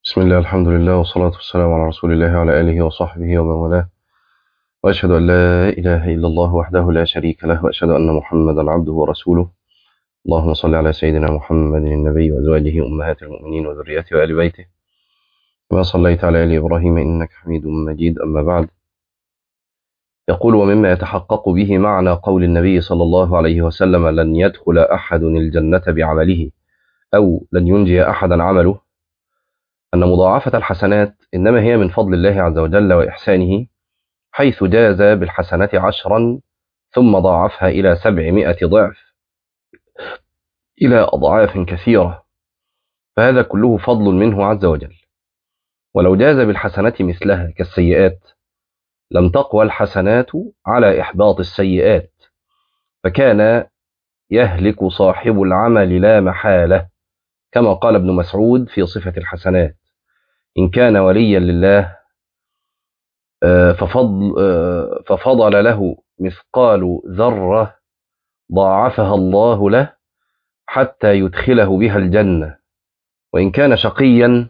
بسم الله الحمد لله والصلاة والسلام على رسول الله وعلى آله وصحبه ومن والاه وأشهد أن لا إله إلا الله وحده لا شريك له وأشهد أن محمدا عبده ورسوله اللهم صل على سيدنا محمد النبي وأزواجه أمهات المؤمنين وذريته وآل بيته كما صليت على آل إبراهيم إنك حميد مجيد أما بعد يقول ومما يتحقق به معنى قول النبي صلى الله عليه وسلم لن يدخل أحد الجنة بعمله أو لن ينجي أحدا عمله أن مضاعفة الحسنات إنما هي من فضل الله عز وجل وإحسانه حيث جاز بالحسنة عشرا ثم ضاعفها إلى سبعمائة ضعف إلى أضعاف كثيرة فهذا كله فضل منه عز وجل ولو جاز بالحسنة مثلها كالسيئات لم تقوى الحسنات على إحباط السيئات فكان يهلك صاحب العمل لا محالة كما قال ابن مسعود في صفة الحسنات إن كان وليا لله ففضل, ففضل له مثقال ذرة ضاعفها الله له حتى يدخله بها الجنة وإن كان شقيا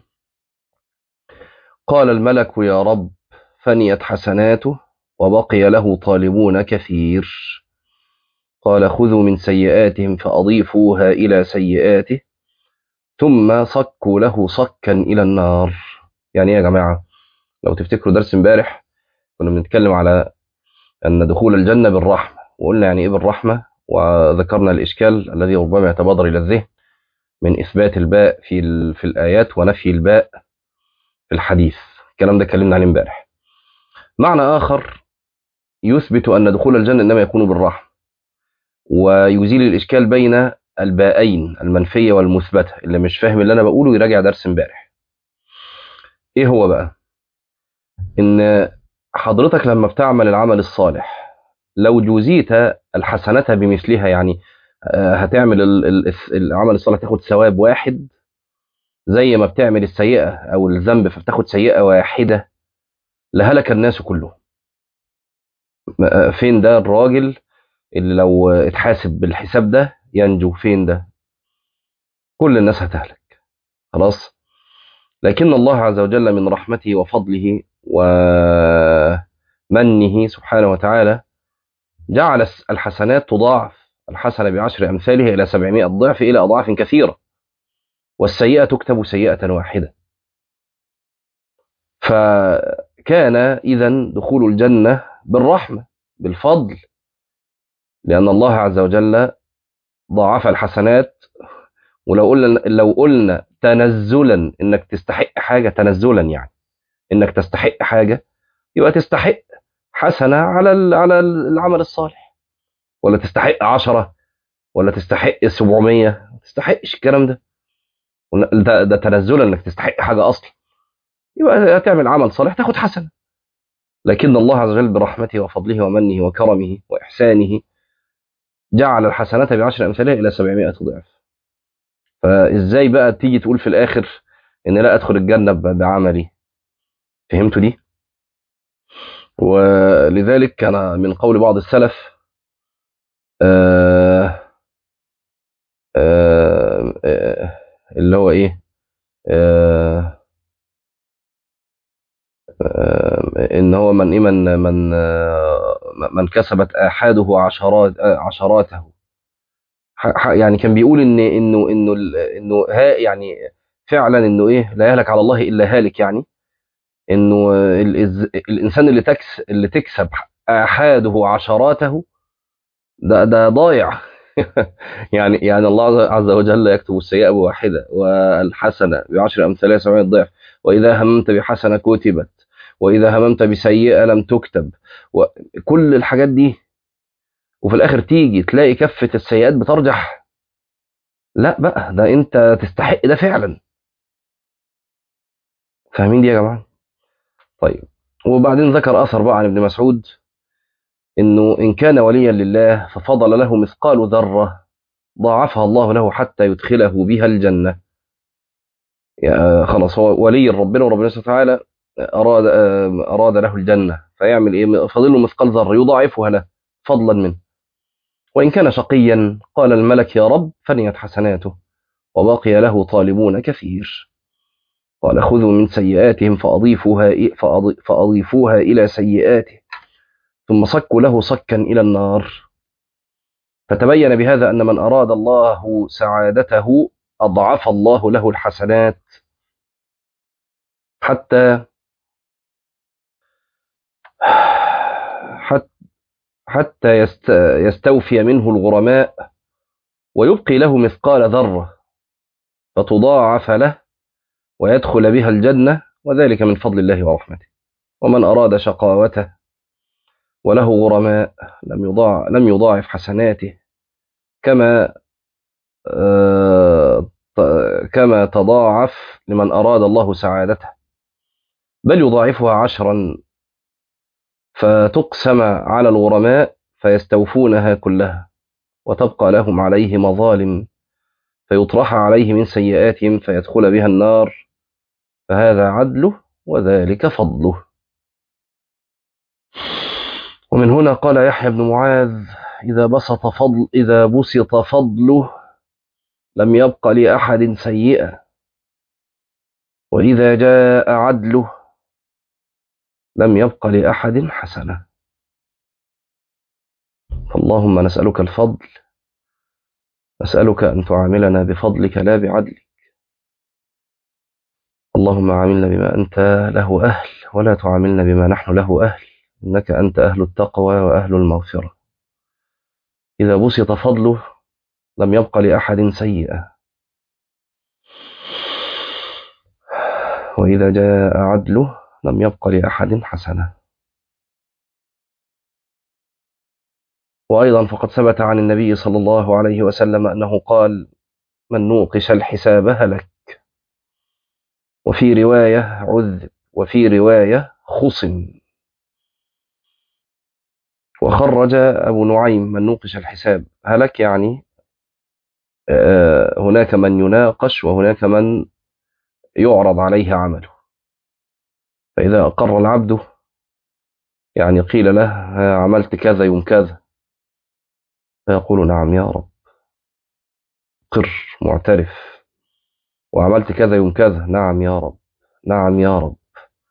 قال الملك يا رب فنيت حسناته وبقي له طالبون كثير قال خذوا من سيئاتهم فأضيفوها إلى سيئاته ثم صكوا له صكا إلى النار يعني يا جماعة لو تفتكروا درس امبارح كنا بنتكلم على أن دخول الجنة بالرحمة وقلنا يعني إيه بالرحمة وذكرنا الإشكال الذي ربما يتبادر إلى الذهن من إثبات الباء في, في الآيات ونفي الباء في الحديث الكلام ده اتكلمنا عليه امبارح معنى آخر يثبت أن دخول الجنة إنما يكون بالرحمة ويزيل الإشكال بين الباءين المنفية والمثبتة اللي مش فاهم اللي أنا بقوله يراجع درس امبارح إيه هو بقى إن حضرتك لما بتعمل العمل الصالح لو جوزيت الحسنة بمثلها يعني هتعمل العمل الصالح تاخد ثواب واحد زي ما بتعمل السيئة أو الذنب فبتاخد سيئة واحدة لهلك الناس كلهم فين ده الراجل اللي لو اتحاسب بالحساب ده ينجو فين ده كل الناس هتهلك خلاص لكن الله عز وجل من رحمته وفضله ومنه سبحانه وتعالى جعل الحسنات تضاعف الحسنة بعشر أمثالها إلى سبعمائة ضعف إلى أضعاف كثيرة والسيئة تكتب سيئة واحدة فكان إذا دخول الجنة بالرحمة بالفضل لأن الله عز وجل ضاعف الحسنات ولو قلنا لو قلنا تنزلا انك تستحق حاجه تنزلا يعني انك تستحق حاجه يبقى تستحق حسنه على على العمل الصالح ولا تستحق عشرة ولا تستحق 700 ما تستحقش الكلام ده ده, ده تنزلا انك تستحق حاجه اصلا يبقى تعمل عمل صالح تاخد حسنه لكن الله عز وجل برحمته وفضله ومنه وكرمه واحسانه جعل الحسنات بعشر أمثالها إلى سبعمائة ضعف فإزاي بقى تيجي تقول في الآخر إن لا أدخل الجنة بعملي فهمتوا دي ولذلك كان من قول بعض السلف آآ آآ آآ اللي هو إيه ان هو من من من من كسبت احاده عشرات عشراته يعني كان بيقول ان انه انه انه ها يعني فعلا انه ايه لا يهلك على الله الا هالك يعني انه الانسان اللي تكس اللي تكسب احاده عشراته ده ده ضايع يعني يعني الله عز وجل يكتب السيئه بواحده والحسنه بعشر امثالها سبعين ضعف واذا هممت بحسنه كتبت واذا هممت بسيئه لم تكتب وكل الحاجات دي وفي الاخر تيجي تلاقي كفه السيئات بترجح لا بقى ده انت تستحق ده فعلا فاهمين دي يا جماعه طيب وبعدين ذكر اثر بقى عن ابن مسعود انه ان كان وليا لله ففضل له مثقال ذره ضاعفها الله له حتى يدخله بها الجنه يعني خلاص هو ولي ربنا وربنا سبحانه وتعالى أراد أراد له الجنة فيعمل إيه فضل له مثقال ذرة يضاعفها له فضلا منه وإن كان شقيا قال الملك يا رب فنيت حسناته وبقي له طالبون كثير قال خذوا من سيئاتهم فأضيفوها, فأضيفوها إلى سيئاته ثم صكوا له صكا إلى النار فتبين بهذا أن من أراد الله سعادته أضعف الله له الحسنات حتى حتى يستوفي منه الغرماء ويبقي له مثقال ذرة فتضاعف له ويدخل بها الجنة وذلك من فضل الله ورحمته ومن أراد شقاوته وله غرماء لم يضاع لم يضاعف حسناته كما كما تضاعف لمن أراد الله سعادته بل يضاعفها عشرا فتقسم على الغرماء فيستوفونها كلها وتبقى لهم عليه مظالم فيطرح عليه من سيئاتهم فيدخل بها النار فهذا عدله وذلك فضله ومن هنا قال يحيى بن معاذ إذا بسط فضل إذا بسط فضله لم يبق لأحد سيئة وإذا جاء عدله لم يبق لأحد حسنة فاللهم نسألك الفضل نسألك أن تعاملنا بفضلك لا بعدلك اللهم عاملنا بما أنت له أهل ولا تعاملنا بما نحن له أهل إنك أنت أهل التقوى وأهل المغفرة إذا بسط فضله لم يبق لأحد سيئة وإذا جاء عدله لم يبق لأحد حسنة وأيضا فقد ثبت عن النبي صلى الله عليه وسلم أنه قال من نوقش الحساب هلك وفي رواية عذب وفي رواية خصم وخرج أبو نعيم من نوقش الحساب هلك يعني هناك من يناقش وهناك من يعرض عليه عمله فإذا أقر العبد يعني قيل له عملت كذا يوم كذا فيقول نعم يا رب قر معترف وعملت كذا يوم كذا نعم يا رب نعم يا رب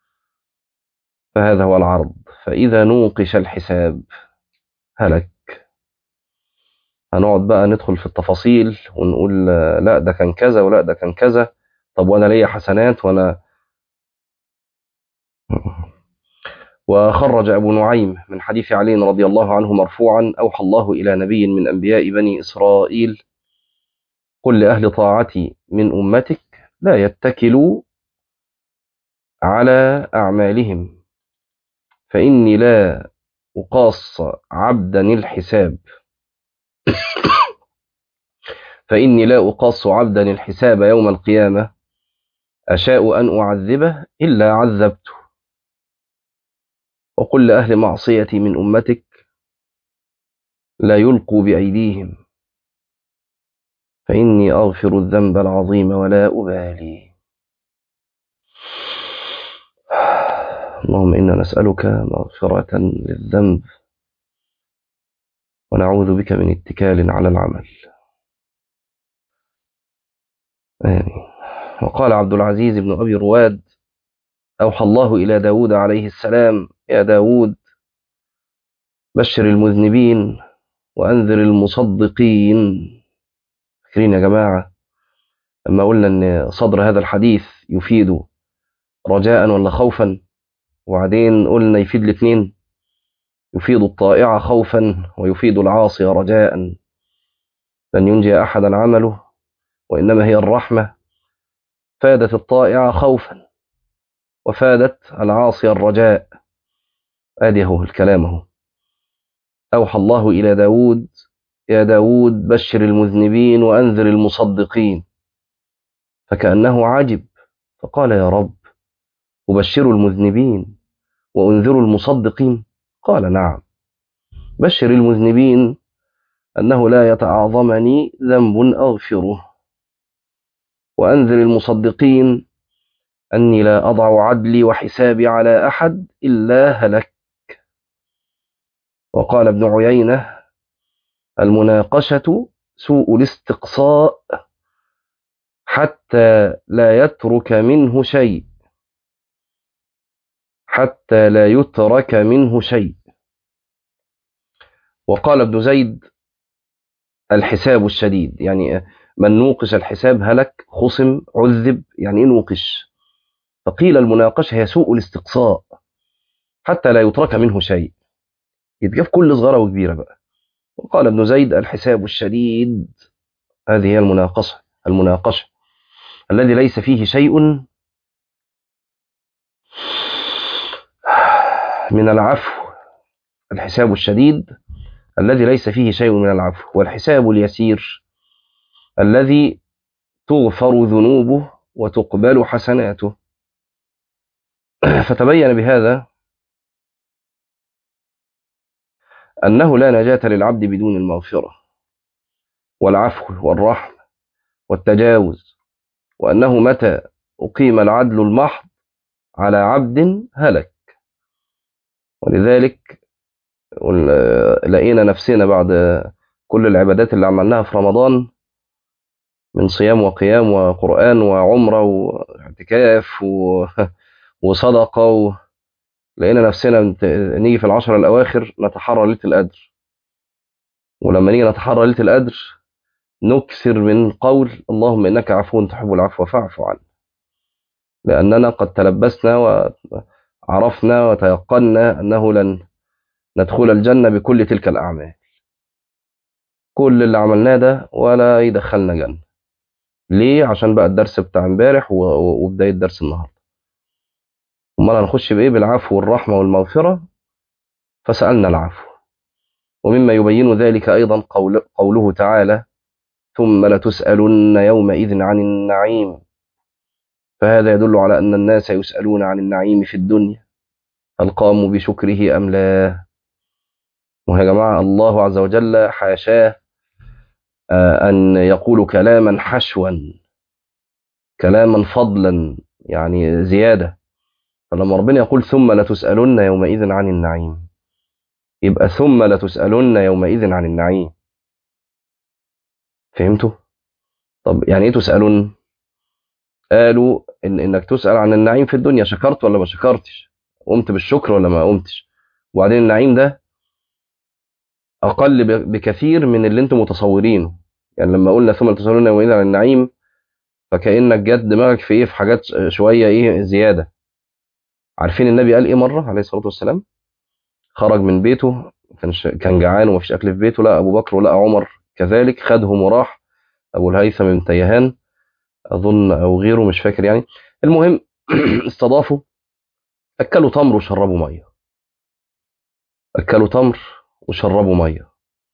فهذا هو العرض فإذا نوقش الحساب هلك هنقعد بقى ندخل في التفاصيل ونقول لا ده كان كذا ولا ده كان كذا طب وانا ليا حسنات وانا وخرج أبو نعيم من حديث علي رضي الله عنه مرفوعا أوحى الله إلى نبي من أنبياء بني إسرائيل قل لأهل طاعتي من أمتك لا يتكلوا على أعمالهم فإني لا أقاص عبدا الحساب فإني لا أقاص عبدا الحساب يوم القيامة أشاء أن أعذبه إلا عذبته وقل لأهل معصيتي من أمتك لا يلقوا بأيديهم فإني أغفر الذنب العظيم ولا أبالي اللهم إنا نسألك مغفرة للذنب ونعوذ بك من اتكال على العمل آمين وقال عبد العزيز بن أبي رواد أوحى الله إلى داود عليه السلام يا داود بشر المذنبين وأنذر المصدقين فاكرين يا جماعة لما قلنا أن صدر هذا الحديث يفيد رجاء ولا خوفا وبعدين قلنا يفيد الاثنين يفيد الطائع خوفا ويفيد العاصي رجاء لن ينجي أحدا عمله وإنما هي الرحمة فادت الطائع خوفا وفادت العاصي الرجاء آدي هو الكلام هو أوحى الله إلى داود يا داود بشر المذنبين وأنذر المصدقين فكأنه عجب فقال يا رب أبشر المذنبين وأنذر المصدقين قال نعم بشر المذنبين أنه لا يتعاظمني ذنب أغفره وأنذر المصدقين أني لا أضع عدلي وحسابي على أحد إلا هلك وقال ابن عيينة المناقشة سوء الاستقصاء حتى لا يترك منه شيء حتى لا يترك منه شيء وقال ابن زيد الحساب الشديد يعني من نوقش الحساب هلك خصم عذب يعني ايه نوقش فقيل المناقشة هي سوء الاستقصاء حتى لا يترك منه شيء يتجاب كل صغيرة وكبيرة بقى وقال ابن زيد الحساب الشديد هذه هي المناقصة المناقشة الذي ليس فيه شيء من العفو الحساب الشديد الذي ليس فيه شيء من العفو والحساب اليسير الذي تغفر ذنوبه وتقبل حسناته فتبين بهذا أنه لا نجاة للعبد بدون المغفرة والعفو والرحمة والتجاوز وأنه متى أقيم العدل المحض على عبد هلك ولذلك لقينا نفسنا بعد كل العبادات اللي عملناها في رمضان من صيام وقيام وقرآن وعمرة واعتكاف و... وصدقة و... لقينا نفسنا نيجي في العشرة الأواخر نتحرى ليلة القدر ولما نيجي نتحرى ليلة القدر نكثر من قول اللهم إنك عفو تحب العفو فاعف عنه لأننا قد تلبسنا وعرفنا وتيقنا أنه لن ندخل الجنة بكل تلك الأعمال كل اللي عملناه ده ولا يدخلنا جنة ليه عشان بقى الدرس بتاع امبارح وبداية درس النهاردة امال هنخش بايه بالعفو والرحمة والمغفرة فسألنا العفو ومما يبين ذلك أيضا قول قوله تعالى ثم لتسألن يومئذ عن النعيم فهذا يدل على أن الناس يسألون عن النعيم في الدنيا هل قاموا بشكره أم لا ويا جماعة الله عز وجل حاشاه أن يقول كلاما حشوا كلاما فضلا يعني زيادة فلما ربنا يقول ثم لتسألن يومئذ عن النعيم يبقى ثم لتسألن يومئذ عن النعيم فهمتوا؟ طب يعني ايه تسألن؟ قالوا إن إنك تسأل عن النعيم في الدنيا شكرت ولا ما شكرتش؟ قمت بالشكر ولا ما قمتش؟ وبعدين النعيم ده أقل بكثير من اللي أنتم متصورينه يعني لما قلنا ثم لتسألن يومئذ عن النعيم فكأنك جت دماغك في إيه في حاجات شوية إيه زيادة عارفين النبي قال إيه مرة عليه الصلاة والسلام خرج من بيته كان كان جعان ومفيش أكل في بيته لا أبو بكر ولا عمر كذلك خدهم وراح أبو الهيثم بن تيهان أظن أو غيره مش فاكر يعني المهم استضافوا أكلوا تمر وشربوا مية أكلوا تمر وشربوا مية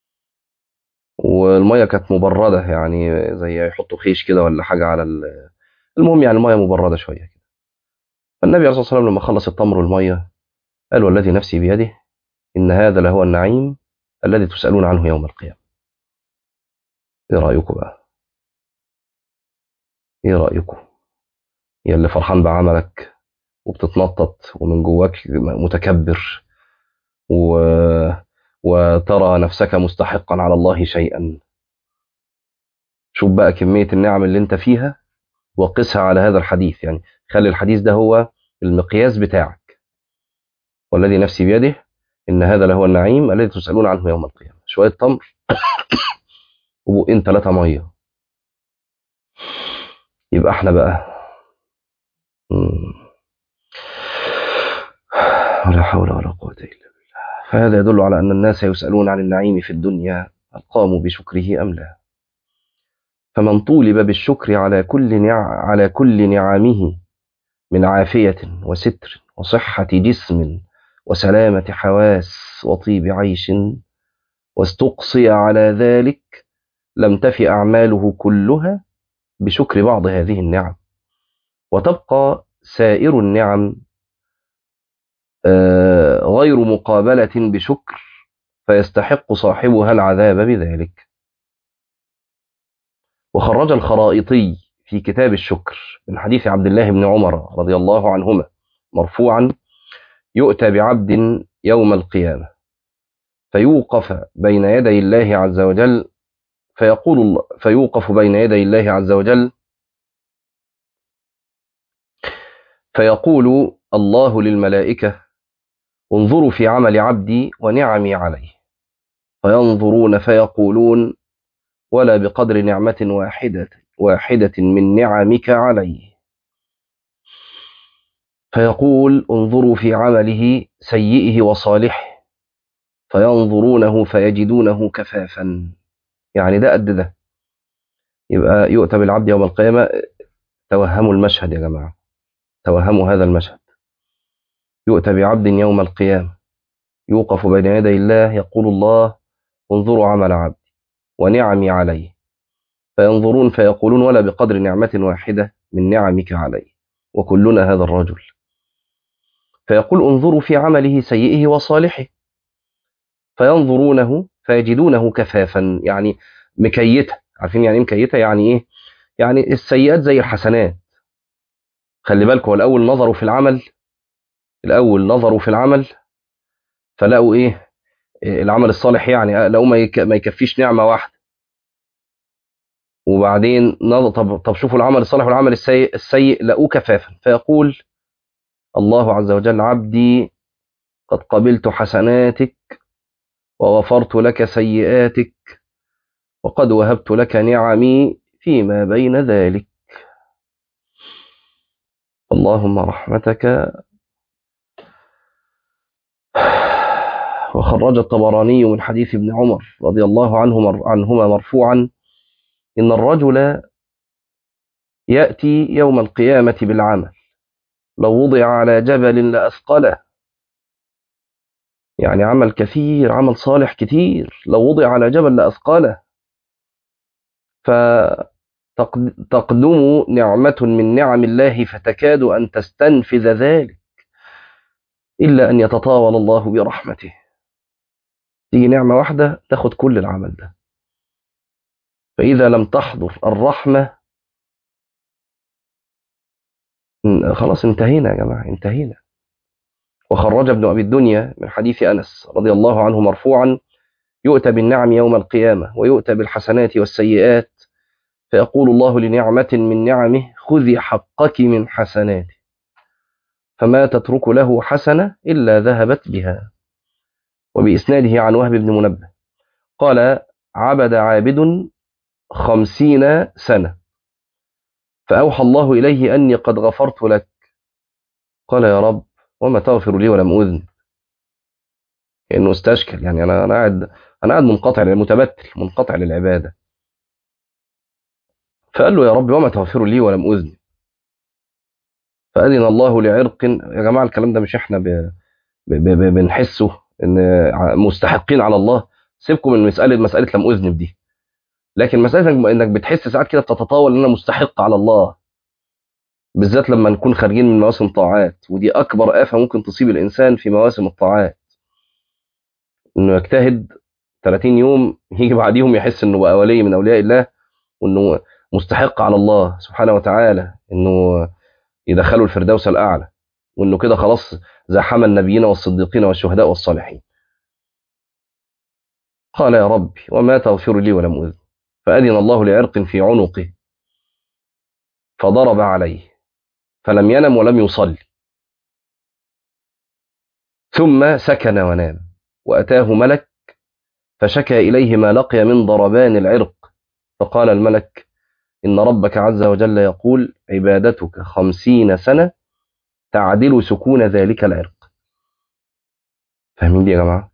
والمية كانت مبردة يعني زي يحطوا خيش كده ولا حاجة على ال... المهم يعني المية مبردة شوية كده فالنبي عليه الصلاة والسلام لما خلص التمر والمية قال والذي نفسي بيده إن هذا لهو النعيم الذي تسألون عنه يوم القيامة إيه رأيكم بقى إيه رأيكم يا اللي فرحان بعملك وبتتنطط ومن جواك متكبر و... وترى نفسك مستحقا على الله شيئا شوف بقى كمية النعم اللي انت فيها وقسها على هذا الحديث يعني خلي الحديث ده هو المقياس بتاعك والذي نفسي بيده إن هذا لهو النعيم الذي تسألون عنه يوم القيامة شوية تمر وبقين ثلاثة مية يبقى احنا بقى ولا حول ولا قوة إلا بالله فهذا يدل على أن الناس يسألون عن النعيم في الدنيا هل قاموا بشكره أم لا فمن طولب بالشكر على كل نع... على كل نعمه من عافية وستر وصحة جسم وسلامة حواس وطيب عيش واستقصي على ذلك لم تف أعماله كلها بشكر بعض هذه النعم وتبقى سائر النعم غير مقابلة بشكر فيستحق صاحبها العذاب بذلك وخرج الخرائطي في كتاب الشكر من حديث عبد الله بن عمر رضي الله عنهما مرفوعا يؤتى بعبد يوم القيامة فيوقف بين يدي الله عز وجل فيقول الله فيوقف بين يدي الله عز وجل فيقول الله للملائكة انظروا في عمل عبدي ونعمي عليه فينظرون فيقولون ولا بقدر نعمة واحدة واحدة من نعمك عليه فيقول انظروا في عمله سيئه وصالحه فينظرونه فيجدونه كفافا يعني ده قد ده يبقى يؤتى بالعبد يوم القيامة توهموا المشهد يا جماعة توهموا هذا المشهد يؤتى بعبد يوم القيامة يوقف بين يدي الله يقول الله انظروا عمل عبدي ونعمي عليه فينظرون فيقولون ولا بقدر نعمة واحدة من نعمك عليه وكلنا هذا الرجل فيقول انظروا في عمله سيئه وصالحه فينظرونه فيجدونه كفافا يعني مكيته عارفين يعني ايه مكيته يعني ايه يعني السيئات زي الحسنات خلي بالكم هو الاول نظروا في العمل الاول نظروا في العمل فلقوا ايه العمل الصالح يعني لقوا ما يكفيش نعمه واحده وبعدين نظر طب طب شوفوا العمل الصالح والعمل السيء السيء لقوه كفافا فيقول الله عز وجل عبدي قد قبلت حسناتك وغفرت لك سيئاتك وقد وهبت لك نعمي فيما بين ذلك اللهم رحمتك وخرج الطبراني من حديث ابن عمر رضي الله عنه عنهما مرفوعا إن الرجل يأتي يوم القيامة بالعمل لو وضع على جبل لأثقله يعني عمل كثير عمل صالح كتير لو وضع على جبل لأثقله فتقدم نعمة من نعم الله فتكاد أن تستنفذ ذلك إلا أن يتطاول الله برحمته تيجي نعمة واحدة تاخد كل العمل ده فإذا لم تحضر الرحمة خلاص انتهينا يا جماعة انتهينا وخرج ابن أبي الدنيا من حديث أنس رضي الله عنه مرفوعا يؤتى بالنعم يوم القيامة ويؤتى بالحسنات والسيئات فيقول الله لنعمة من نعمه خذي حقك من حسناته فما تترك له حسنة إلا ذهبت بها وبإسناده عن وهب بن منبه قال عبد عابد خمسين سنة فأوحى الله إليه أني قد غفرت لك قال يا رب وما تغفر لي ولم أذن كأنه استشكل يعني أنا أنا قاعد أنا قاعد منقطع متبتل منقطع للعبادة فقال له يا رب وما تغفر لي ولم أذن فأذن الله لعرق يا جماعة الكلام ده مش احنا ب... ب... ب... بنحسه ان مستحقين على الله سيبكم من مسألة مسألة لم أذنب دي لكن مسألة انك بتحس ساعات كده بتتطاول ان انا مستحق على الله بالذات لما نكون خارجين من مواسم طاعات ودي اكبر آفة ممكن تصيب الانسان في مواسم الطاعات انه يجتهد 30 يوم يجي بعديهم يحس انه بقى ولي من اولياء الله وانه مستحق على الله سبحانه وتعالى انه يدخله الفردوس الاعلى وانه كده خلاص زاحم النبيين والصديقين والشهداء والصالحين قال يا ربي وما تغفر لي ولم أذن فأذن الله لعرق في عنقه فضرب عليه فلم ينم ولم يصلي ثم سكن ونام وأتاه ملك فشكى إليه ما لقي من ضربان العرق فقال الملك إن ربك عز وجل يقول عبادتك خمسين سنة تعدل سكون ذلك العرق فاهمين دي يا جماعة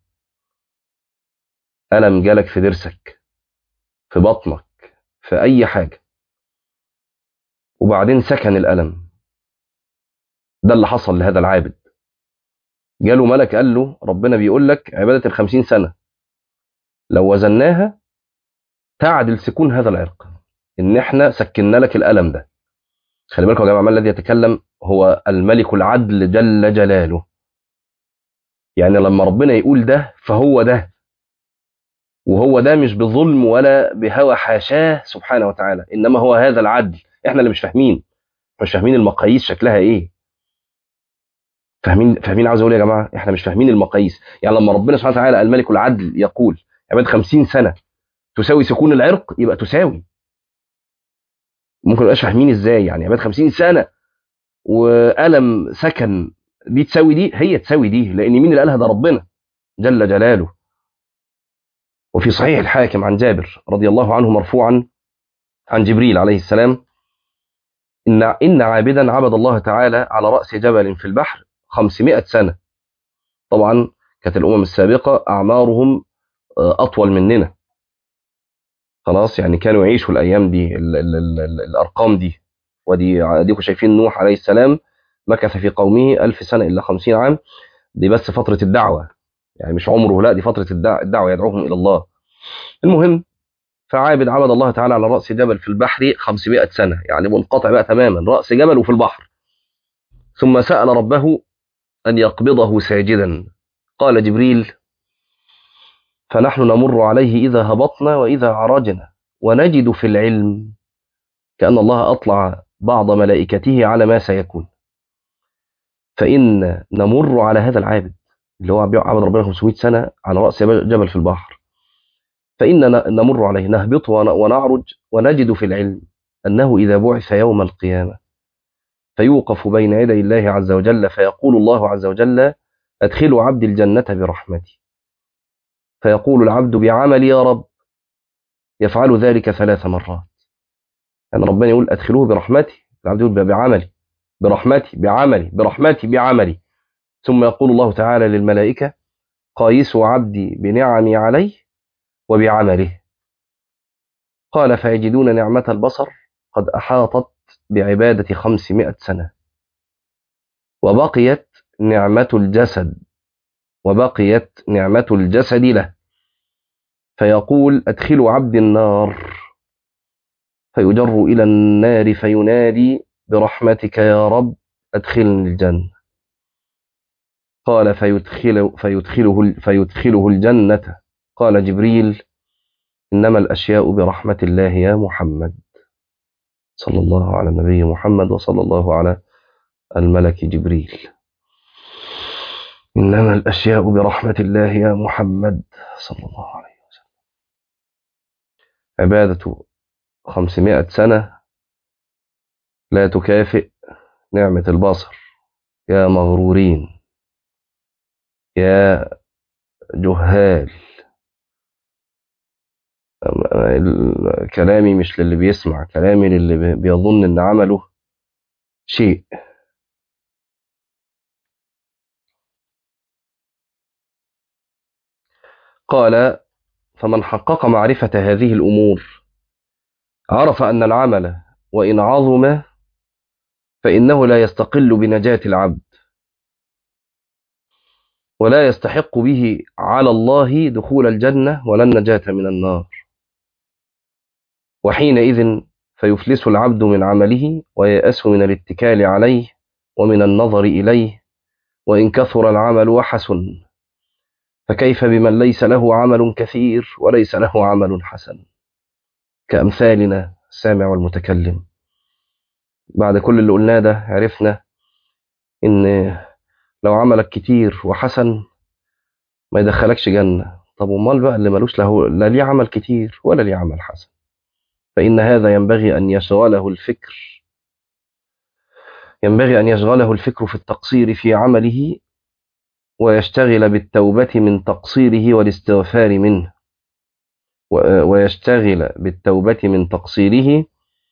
ألم جالك في ضرسك في بطنك في أي حاجة وبعدين سكن الألم ده اللي حصل لهذا العابد جاله ملك قال له ربنا بيقول لك عبادة الخمسين سنة لو وزناها تعدل سكون هذا العرق ان احنا سكننا لك الألم ده خلي بالكم يا جماعة ما الذي يتكلم هو الملك العدل جل جلاله يعني لما ربنا يقول ده فهو ده وهو ده مش بظلم ولا بهوى حاشاه سبحانه وتعالى انما هو هذا العدل احنا اللي مش فاهمين مش فاهمين المقاييس شكلها ايه فاهمين فاهمين عاوز اقول يا جماعه احنا مش فاهمين المقاييس يعني لما ربنا سبحانه وتعالى الملك العدل يقول عباد 50 سنه تساوي سكون العرق يبقى تساوي ممكن نبقاش فاهمين ازاي يعني عباد 50 سنه وألم سكن دي تساوي دي هي تساوي دي لأن مين اللي قالها ده ربنا جل جلاله وفي صحيح الحاكم عن جابر رضي الله عنه مرفوعا عن جبريل عليه السلام إن إن عابدا عبد الله تعالى على رأس جبل في البحر 500 سنة طبعا كانت الأمم السابقة أعمارهم أطول مننا خلاص يعني كانوا يعيشوا الأيام دي ال ال ال ال الأرقام دي ودي اديكم شايفين نوح عليه السلام مكث في قومه ألف سنة إلا خمسين عام دي بس فترة الدعوة يعني مش عمره لا دي فترة الدعوة يدعوهم إلى الله المهم فعابد عبد الله تعالى على رأس جبل في البحر 500 سنة يعني منقطع بقى تماما رأس جبل وفي البحر ثم سأل ربه أن يقبضه ساجدا قال جبريل فنحن نمر عليه إذا هبطنا وإذا عرجنا ونجد في العلم كأن الله أطلع بعض ملائكته على ما سيكون فإن نمر على هذا العابد اللي هو عبد ربنا 500 سنة على رأس جبل في البحر فإننا نمر عليه نهبط ونعرج ونجد في العلم أنه إذا بعث يوم القيامة فيوقف بين يدي الله عز وجل فيقول الله عز وجل أدخلوا عبد الجنة برحمتي فيقول العبد بعملي يا رب يفعل ذلك ثلاث مرات يعني ربنا يقول أدخلوه برحمتي العبد يقول بعملي برحمتي بعملي برحمتي بعملي ثم يقول الله تعالى للملائكة قايسوا عبدي بنعمي عليه وبعمله قال فيجدون نعمة البصر قد أحاطت بعبادة خمسمائة سنة وبقيت نعمة الجسد وبقيت نعمة الجسد له فيقول أدخلوا عبد النار فيجر إلى النار فينادي برحمتك يا رب أدخلني الجنة قال فيدخل فيدخله, فيدخله الجنة قال جبريل إنما الأشياء برحمة الله يا محمد صلى الله على النبي محمد وصلى الله على الملك جبريل إنما الأشياء برحمة الله يا محمد صلى الله عليه وسلم عبادة خمسمائة سنة لا تكافئ نعمة البصر يا مغرورين يا جهال كلامي مش للي بيسمع كلامي للي بيظن ان عمله شيء قال فمن حقق معرفة هذه الأمور عرف أن العمل وإن عظم فإنه لا يستقل بنجاة العبد ولا يستحق به على الله دخول الجنة ولا النجاة من النار وحينئذ فيفلس العبد من عمله ويأس من الاتكال عليه ومن النظر إليه وإن كثر العمل وحسن فكيف بمن ليس له عمل كثير وليس له عمل حسن كأمثالنا السامع والمتكلم بعد كل اللي قلناه ده عرفنا إن لو عملك كتير وحسن ما يدخلكش جنة طب امال بقى اللي ملوش له لا ليه عمل كتير ولا ليه عمل حسن فإن هذا ينبغي أن يشغله الفكر ينبغي أن يشغله الفكر في التقصير في عمله ويشتغل بالتوبة من تقصيره والاستغفار منه ويشتغل بالتوبة من تقصيره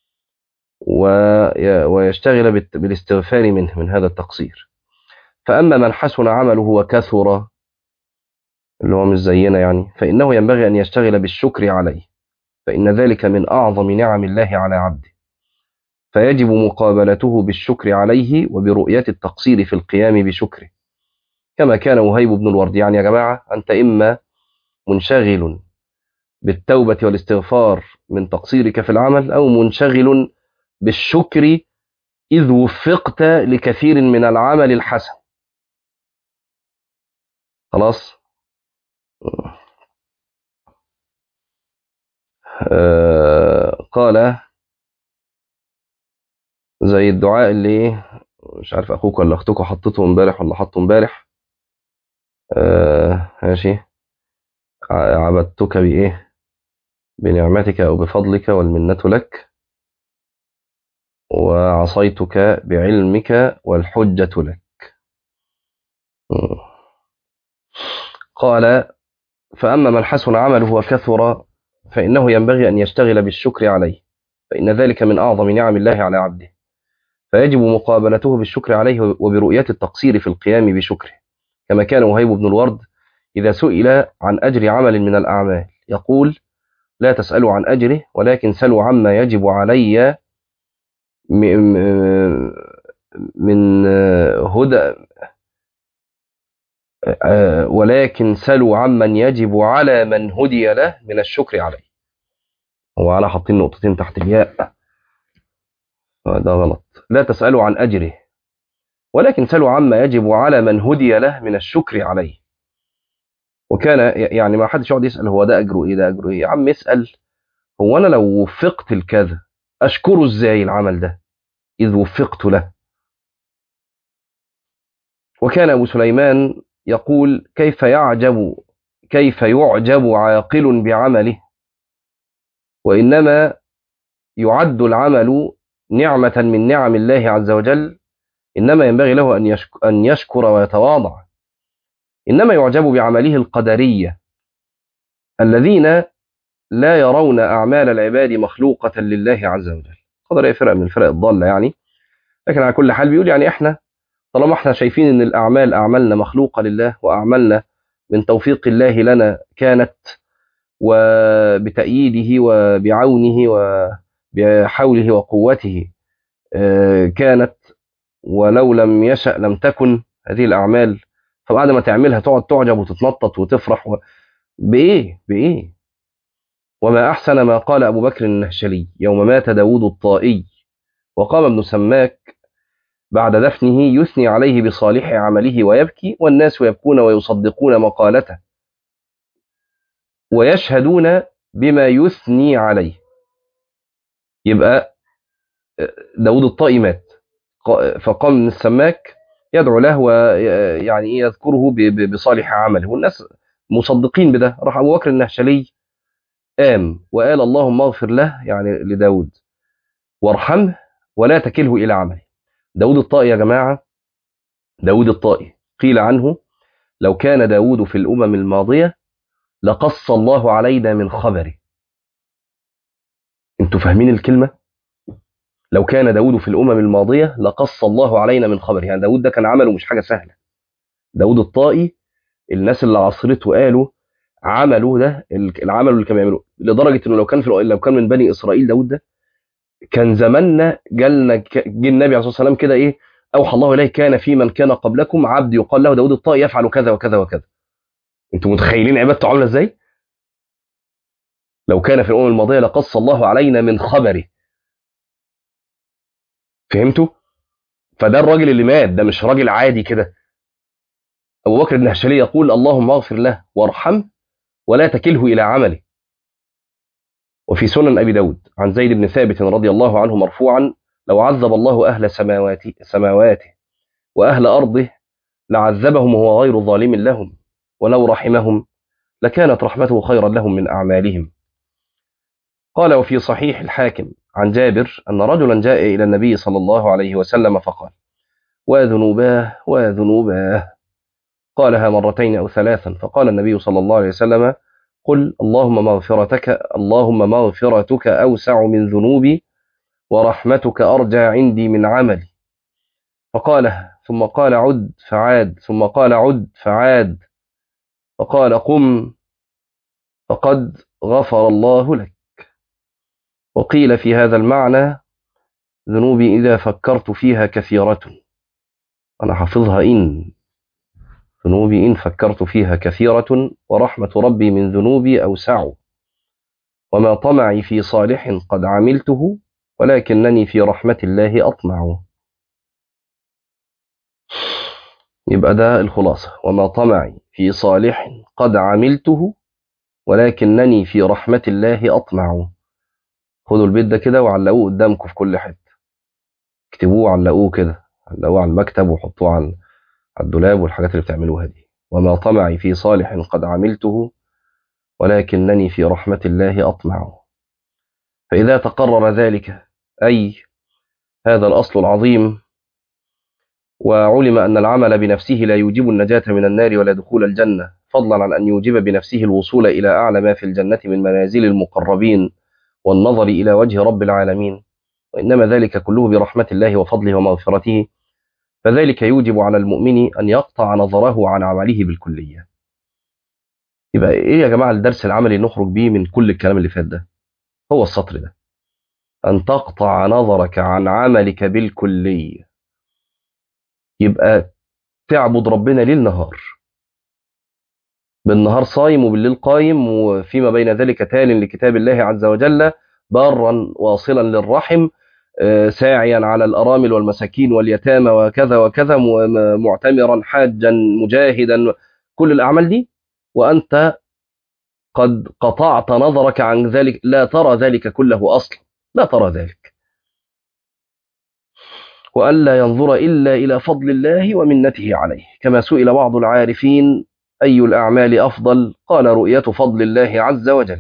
ويشتغل بالاستغفار منه من هذا التقصير فأما من حسن عمله وكثر اللي هو مش زينا يعني فإنه ينبغي أن يشتغل بالشكر عليه فإن ذلك من أعظم نعم الله على عبده فيجب مقابلته بالشكر عليه وبرؤية التقصير في القيام بشكره كما كان وهيب بن الورد يعني يا جماعة أنت إما منشغل بالتوبة والاستغفار من تقصيرك في العمل أو منشغل بالشكر إذ وفقت لكثير من العمل الحسن خلاص آه قال زي الدعاء اللي مش عارف اخوك ولا اختك حطيته امبارح ولا حطه امبارح آه ماشي عبدتك بايه بنعمتك او بفضلك والمنة لك وعصيتك بعلمك والحجة لك قال فأما من حسن عمله وكثر فإنه ينبغي أن يشتغل بالشكر عليه فإن ذلك من أعظم نعم الله على عبده فيجب مقابلته بالشكر عليه وبرؤية التقصير في القيام بشكره كما كان وهيب بن الورد إذا سئل عن أجر عمل من الأعمال يقول لا تسألوا عن أجره ولكن سلوا عما يجب علي من هدى ولكن سلوا عمن يجب على من هدي له من الشكر عليه هو على حاطين نقطتين تحت الياء ده غلط لا تسألوا عن أجره ولكن سلوا عما يجب على من هدي له من الشكر عليه وكان يعني ما حدش يقعد يسأل هو ده أجره إيه ده أجره إيه يا عم اسأل هو أنا لو وفقت الكذا أشكره إزاي العمل ده إذ وفقت له وكان أبو سليمان يقول كيف يعجب كيف يعجب عاقل بعمله وإنما يعد العمل نعمة من نعم الله عز وجل إنما ينبغي له أن يشكر, أن يشكر ويتواضع إنما يعجب بعمله القدرية الذين لا يرون أعمال العباد مخلوقة لله عز وجل قدرية فرق من الفرق الضالة يعني لكن على كل حال بيقول يعني إحنا طالما إحنا شايفين إن الأعمال أعمالنا مخلوقة لله وأعمالنا من توفيق الله لنا كانت وبتأييده وبعونه وبحوله وقوته كانت ولو لم يشأ لم تكن هذه الأعمال فبعد ما تعملها تقعد تعجب وتتنطط وتفرح و... بإيه؟ بإيه؟ وما أحسن ما قال أبو بكر النهشلي يوم مات داود الطائي وقام ابن سماك بعد دفنه يثني عليه بصالح عمله ويبكي والناس يبكون ويصدقون مقالته ويشهدون بما يثني عليه يبقى داود الطائي مات فقام ابن السماك يدعو له ويعني يذكره بصالح عمله والناس مصدقين بده راح ابو بكر النهشلي قام وقال اللهم اغفر له يعني لداود وارحمه ولا تكله الى عمله داود الطائي يا جماعه داود الطائي قيل عنه لو كان داود في الامم الماضيه لقص الله علينا من خبره انتوا فاهمين الكلمه لو كان داود في الأمم الماضية لقص الله علينا من خبره يعني داود ده كان عمله مش حاجة سهلة داود الطائي الناس اللي عصرته قالوا عمله ده العمل اللي كان بيعمله لدرجة انه لو كان في لو كان من بني إسرائيل داود ده كان زماننا جالنا جه النبي عليه الصلاة والسلام كده ايه أوحى الله إليه كان في من كان قبلكم عبد يقال له داود الطائي يفعل كذا وكذا وكذا انتوا متخيلين عبادته عامله ازاي؟ لو كان في الأمم الماضية لقص الله علينا من خبره فهمتوا فده الراجل اللي مات ده مش راجل عادي كده ابو بكر النهشلي يقول اللهم اغفر له وارحمه ولا تكله الى عمله وفي سنن ابي داود عن زيد بن ثابت رضي الله عنه مرفوعا لو عذب الله اهل سماواته سماواته واهل ارضه لعذبهم وهو غير ظالم لهم ولو رحمهم لكانت رحمته خيرا لهم من اعمالهم قال وفي صحيح الحاكم عن جابر أن رجلا جاء إلى النبي صلى الله عليه وسلم فقال وذنوباه وذنوباه قالها مرتين أو ثلاثا فقال النبي صلى الله عليه وسلم قل اللهم مغفرتك اللهم مغفرتك أوسع من ذنوبي ورحمتك أرجى عندي من عملي فقالها ثم قال عد فعاد ثم قال عد فعاد فقال قم فقد غفر الله لك وقيل في هذا المعنى ذنوبي إذا فكرت فيها كثيرة أنا حافظها إن ذنوبي إن فكرت فيها كثيرة ورحمة ربي من ذنوبي أوسع وما طمعي في صالح قد عملته ولكنني في رحمة الله أطمع يبقى ده الخلاصة وما طمعي في صالح قد عملته ولكنني في رحمة الله أطمع خدوا البيت ده كده وعلقوه قدامكم في كل حته اكتبوه وعلقوه كده علقوه على المكتب وحطوه على الدولاب والحاجات اللي بتعملوها دي وما طمعي في صالح قد عملته ولكنني في رحمة الله أطمع فإذا تقرر ذلك أي هذا الأصل العظيم وعلم أن العمل بنفسه لا يوجب النجاة من النار ولا دخول الجنة فضلا عن أن يوجب بنفسه الوصول إلى أعلى ما في الجنة من منازل المقربين والنظر إلى وجه رب العالمين وإنما ذلك كله برحمة الله وفضله ومغفرته فذلك يوجب على المؤمن أن يقطع نظره عن عمله بالكلية يبقى إيه يا جماعة الدرس العملي نخرج بيه من كل الكلام اللي فات ده هو السطر ده أن تقطع نظرك عن عملك بالكلية يبقى تعبد ربنا ليل نهار بالنهار صايم وبالليل قايم وفيما بين ذلك تال لكتاب الله عز وجل بارا واصلا للرحم ساعيا على الأرامل والمساكين واليتامى وكذا وكذا معتمرا حاجا مجاهدا كل الأعمال دي وأنت قد قطعت نظرك عن ذلك لا ترى ذلك كله أصلا لا ترى ذلك وألا ينظر إلا إلى فضل الله ومنته عليه كما سئل بعض العارفين أي الأعمال أفضل قال رؤية فضل الله عز وجل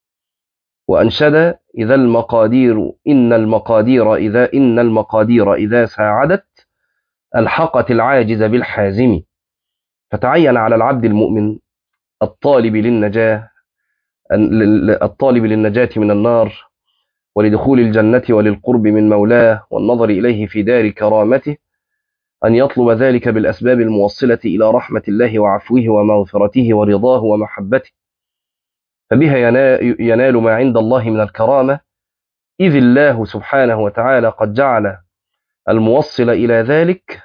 وأنشد إذا المقادير إن المقادير إذا إن المقادير إذا ساعدت ألحقت العاجز بالحازم فتعين على العبد المؤمن الطالب للنجاة الطالب للنجاة من النار ولدخول الجنة وللقرب من مولاه والنظر إليه في دار كرامته أن يطلب ذلك بالأسباب الموصلة إلى رحمة الله وعفوه ومغفرته ورضاه ومحبته فبها ينال ما عند الله من الكرامة إذ الله سبحانه وتعالى قد جعل الموصل إلى ذلك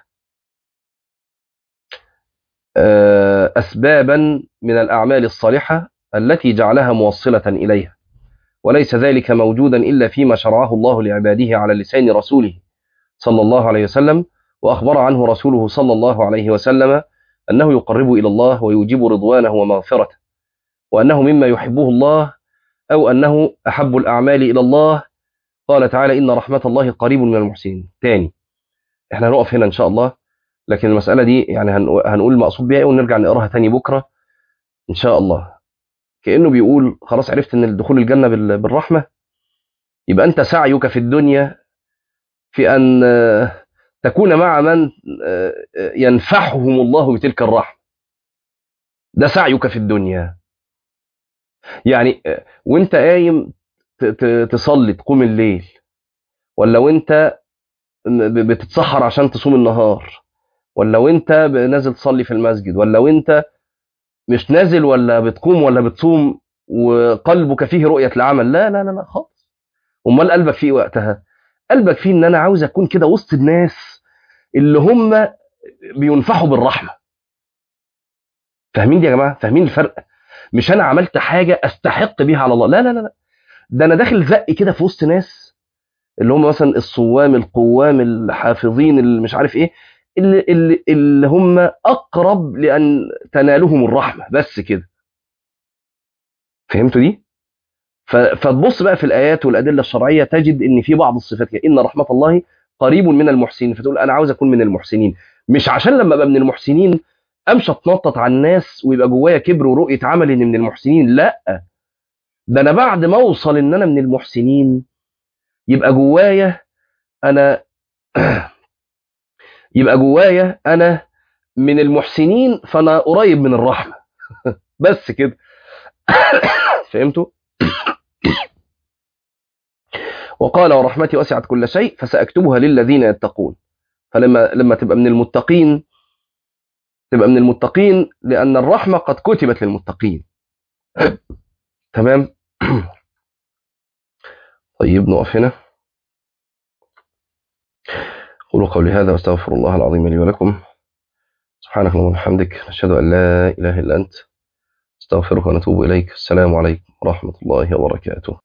أسبابا من الأعمال الصالحة التي جعلها موصلة إليها وليس ذلك موجودا إلا فيما شرعه الله لعباده على لسان رسوله صلى الله عليه وسلم وأخبر عنه رسوله صلى الله عليه وسلم أنه يقرب إلى الله ويجيب رضوانه ومغفرته وأنه مما يحبه الله أو أنه أحب الأعمال إلى الله قال تعالى إن رحمة الله قريب من المحسنين تاني احنا هنقف هنا إن شاء الله لكن المسألة دي يعني هنقول المقصود بيها ونرجع نقراها تاني بكرة إن شاء الله كأنه بيقول خلاص عرفت أن الدخول الجنة بالرحمة يبقى أنت سعيك في الدنيا في أن تكون مع من ينفعهم الله بتلك الرحمة ده سعيك في الدنيا يعني وانت قايم تصلي تقوم الليل ولا وانت بتتسحر عشان تصوم النهار ولا وانت نازل تصلي في المسجد ولا وانت مش نازل ولا بتقوم ولا بتصوم وقلبك فيه رؤية العمل لا لا لا لا خالص امال قلبك فيه وقتها قلبك فيه ان انا عاوز اكون كده وسط الناس اللي هم بينفحوا بالرحمة فاهمين دي يا جماعة فاهمين الفرق مش انا عملت حاجة استحق بيها على الله لا لا لا ده انا داخل زق كده في وسط ناس اللي هم مثلا الصوام القوام الحافظين اللي مش عارف ايه اللي, اللي, اللي هم اقرب لان تنالهم الرحمة بس كده فهمتوا دي فتبص بقى في الايات والادله الشرعيه تجد ان في بعض الصفات كده ان رحمه الله قريب من المحسنين فتقول انا عاوز اكون من المحسنين مش عشان لما ابقى من المحسنين امشي اتنطط على الناس ويبقى جوايا كبر ورؤيه عمل اني من المحسنين لا ده انا بعد ما اوصل ان انا من المحسنين يبقى جوايا انا يبقى جوايا انا من المحسنين فانا قريب من الرحمه بس كده فهمتوا وقال ورحمتي وسعت كل شيء فساكتبها للذين يتقون فلما لما تبقى من المتقين تبقى من المتقين لان الرحمه قد كتبت للمتقين تمام طيب نقف هنا قولوا قولي هذا واستغفر الله العظيم لي ولكم سبحانك اللهم وبحمدك نشهد ان لا اله الا انت استغفرك ونتوب اليك السلام عليكم ورحمه الله وبركاته